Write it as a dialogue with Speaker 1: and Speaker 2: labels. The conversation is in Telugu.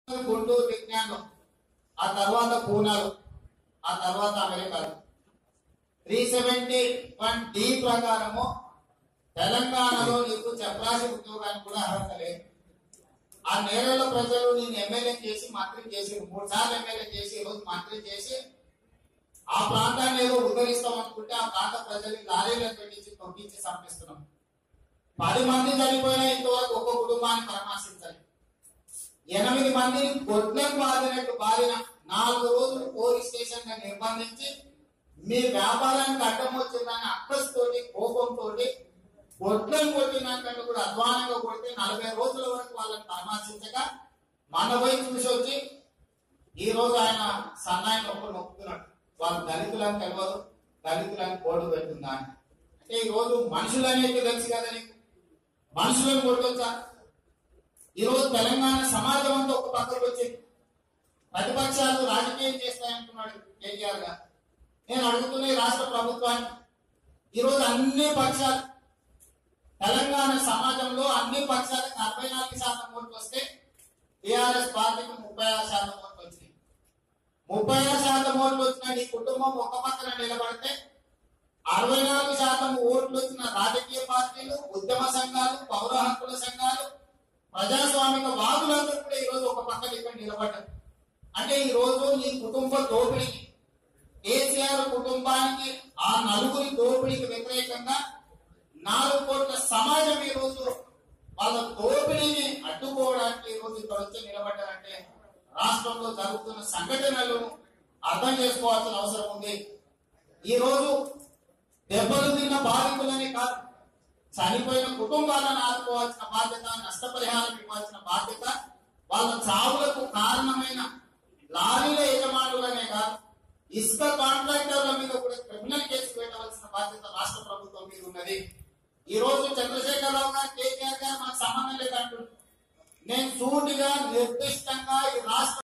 Speaker 1: గుంటూరు విజ్ఞానం ఆ తర్వాత పూనాలు ఆ తర్వాత అమెరికాలు త్రీ సెవెంటీ వన్ డి ప్రకారము తెలంగాణలో నీకు చపరాసి ఉద్యోగానికి కూడా అర్హత లేదు ఆ నేరేళ్ల ప్రజలు నేను ఎమ్మెల్యే చేసి మంత్రి చేసి మూడు సార్లు ఎమ్మెల్యే చేసి ఈ రోజు మంత్రి చేసి ఆ ప్రాంతాన్ని ఏదో ఉద్ధరిస్తాం అనుకుంటే ఆ ప్రాంత ప్రజల్ని లారీలను పెట్టించి పంపించి చంపిస్తున్నాం పది మంది చనిపోయినా ఇంతవరకు ఒక్క కుటుంబాన్ని పరామర్శించాలి ఎనిమిది మందిని గొడ్లం బాధినట్టు బాధిన నాలుగు రోజులు పోలీస్ స్టేషన్ గా నిర్బంధించి మీ వ్యాపారానికి అడ్డం వచ్చిందని అక్కస్తోటి కోపంతో గొడ్లం కొట్టినాకంటే కూడా అధ్వానంగా కొడితే నలభై రోజుల వరకు వాళ్ళని పరామర్శించగా మన పోయి చూసి వచ్చి ఈ రోజు ఆయన సన్నాయిని ఒక్కడు నొక్కుతున్నాడు వాళ్ళు దళితులని తెలియదు దళితులని కోడు పెడుతుందా అని అంటే ఈ రోజు మనుషులు అనేది తెలుసు కదా నీకు మనుషులను కొట్టొచ్చా ఈ రోజు తెలంగాణ సమాజం అంతా ఒక పక్కకు వచ్చింది ప్రతిపక్షాలు రాజకీయం చేస్తాయంటున్నాడు కేటీఆర్ గారు నేను అడుగుతున్న ఈ రాష్ట్ర ప్రభుత్వాన్ని ఈ రోజు అన్ని పక్షాలు తెలంగాణ సమాజంలో అన్ని పక్షాలకు అరవై నాలుగు శాతం ఓట్లు వస్తే టిఆర్ఎస్ పార్టీకి ముప్పై ఆరు శాతం ఓట్లు వచ్చినాయి ముప్పై ఆరు శాతం ఓట్లు వచ్చిన నీ కుటుంబం ఒక పక్కన నిలబడితే అరవై నాలుగు శాతం ఓట్లు వచ్చిన రాజకీయ పార్టీలు ఉద్యమ సంఘాలు పౌర హక్కుల సంఘాలు ప్రజాస్వామిక వాదులందరూ కూడా ఈ రోజు ఒక పక్కన ఇక్కడ నిలబడ్డారు అంటే ఈ రోజు నీ కుటుంబ దోపిడీకి కేసీఆర్ కుటుంబానికి ఆ నలుగురి దోపిడీకి వ్యతిరేకంగా నాలుగు కోట్ల సమాజం ఈ రోజు వాళ్ళ దోపిడీని అడ్డుకోవడానికి ఈ రోజు ఇక్కడ వచ్చి నిలబడ్డారంటే రాష్ట్రంలో జరుగుతున్న సంఘటనలను అర్థం చేసుకోవాల్సిన అవసరం ఉంది ఈ రోజు దెబ్బలు తిన్న బాధితులని కాదు చనిపోయిన కుటుంబాలను ఆదుకోవాల్సిన బాధ్యత నష్టపరిహారం ఇవ్వాల్సిన బాధ్యత వాళ్ళ చావులకు కారణమైన లారీల యజమానులనే కాదు ఇసుక కాంట్రాక్టర్ల మీద కూడా క్రిమినల్ కేసు పెట్టవలసిన బాధ్యత రాష్ట్ర ప్రభుత్వం మీద ఉన్నది ఈ రోజు చంద్రశేఖరరావు గారు కేసీఆర్ గారు మాకు సంబంధం లేదంటున్నారు నేను సూటిగా నిర్దిష్టంగా ఈ రాష్ట్ర